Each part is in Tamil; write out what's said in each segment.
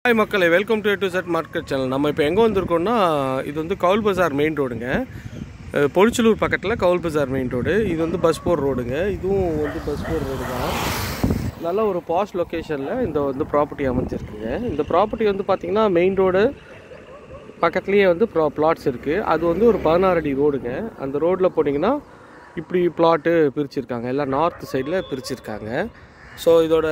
ஹாய் மக்களே welcome to to set market channel நம்ம இப்போ எங்கே வந்திருக்கோம்னா இது வந்து கவுல் பஜார் மெயின் ரோடுங்க அஹ் பொழிச்சலூர் பக்கத்தில் கவுல் பஜார் மெயின் ரோடு இது வந்து பஸ் போர் ரோடுங்க இதுவும் வந்து பஸ் போர் ரோடு தான் நல்ல ஒரு பாஸ் லொக்கேஷனில் இந்த வந்து ப்ராப்பர்ட்டி அமைஞ்சிருக்குங்க இந்த ப்ராப்பர்ட்டி வந்து பார்த்திங்கன்னா மெயின் ரோடு பக்கத்துலேயே வந்து ப்ரா பிளாட்ஸ் இருக்குது அது வந்து ஒரு பதினாறு அடி ரோடுங்க அந்த ரோட்டில் போனீங்கன்னா இப்படி பிளாட்டு பிரிச்சிருக்காங்க எல்லாம் நார்த் சைடில் பிரிச்சிருக்காங்க ஸோ இதோட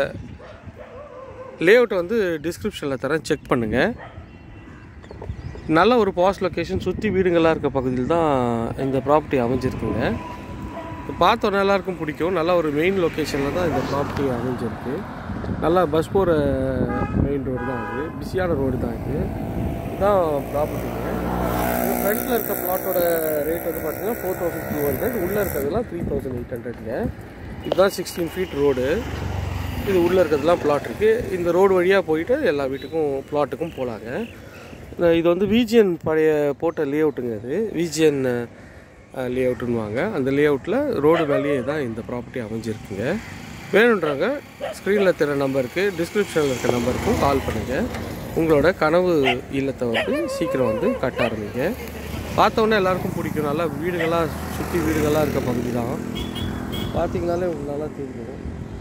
லேஅவுட் வந்து டிஸ்கிரிப்ஷனில் தரேன் செக் பண்ணுங்கள் நல்ல ஒரு பாஸ் லொக்கேஷன் சுற்றி வீடுங்களாக இருக்க பகுதியில் தான் இந்த ப்ராப்பர்ட்டி அமைஞ்சிருக்குங்க இது பார்த்தோன்னே எல்லாருக்கும் பிடிக்கும் நல்ல ஒரு மெயின் லொக்கேஷனில் தான் இந்த ப்ராப்பர்ட்டி அமைஞ்சிருக்கு நல்லா பஸ் போகிற மெயின் ரோடு தான் இது பிஸியான ரோடு தான் இது இதுதான் ப்ராப்பர்ட்டிங்க ஃப்ரண்ட்டில் இருக்க பிளாட்டோட ரேட் வந்து பார்த்தீங்கன்னா ஃபோர் தௌசண்ட் டூ ஹண்ட்ரட் உள்ளே இருக்கிறதுலாம் த்ரீ தௌசண்ட் எயிட் ஹண்ட்ரட்ங்க இதுதான் சிக்ஸ்டீன் ஃபீட் ரோடு இது உள்ளே இருக்கிறதுலாம் பிளாட் இருக்குது இந்த ரோடு வழியாக போயிட்டு எல்லா வீட்டுக்கும் பிளாட்டுக்கும் போகலாங்க இது வந்து விஜிஎன் பழைய போட்ட லே அவுட்டுங்க இது விஜிஎன் லே அவுட்டுன்னுவாங்க அந்த லே அவுட்டில் ரோடு மேலேயே தான் இந்த ப்ராப்பர்ட்டி அமைஞ்சிருக்குங்க வேணுன்றவங்க ஸ்க்ரீனில் தெரிய நம்பருக்கு டிஸ்கிரிப்ஷனில் இருக்க நம்பருக்கும் கால் பண்ணுங்கள் உங்களோட கனவு இல்லத்தை வந்து சீக்கிரம் வந்து கட்ட ஆரம்பிங்க பார்த்தோன்னே எல்லாருக்கும் பிடிக்கும் நல்லா வீடுகளாக சுற்றி வீடுகளாக இருக்க பகுதி தான் பார்த்தீங்கனாலே உங்களுக்கு நல்லா தெரியும்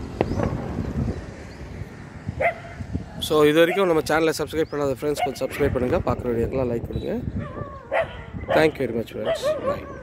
ஸோ இது வரைக்கும் நம்ம சேனலை சப்ஸ்கிரைப் பண்ணாத ஃப்ரெண்ட்ஸ் கொஞ்சம் சப்ஸ்கிரைப் பண்ணுங்கள் பார்க்குற வீடியோக்கெலாம் லைக் கொடுங்க தேங்க்யூ வெரி மச் ஃப்ரெண்ட்ஸ் பாய்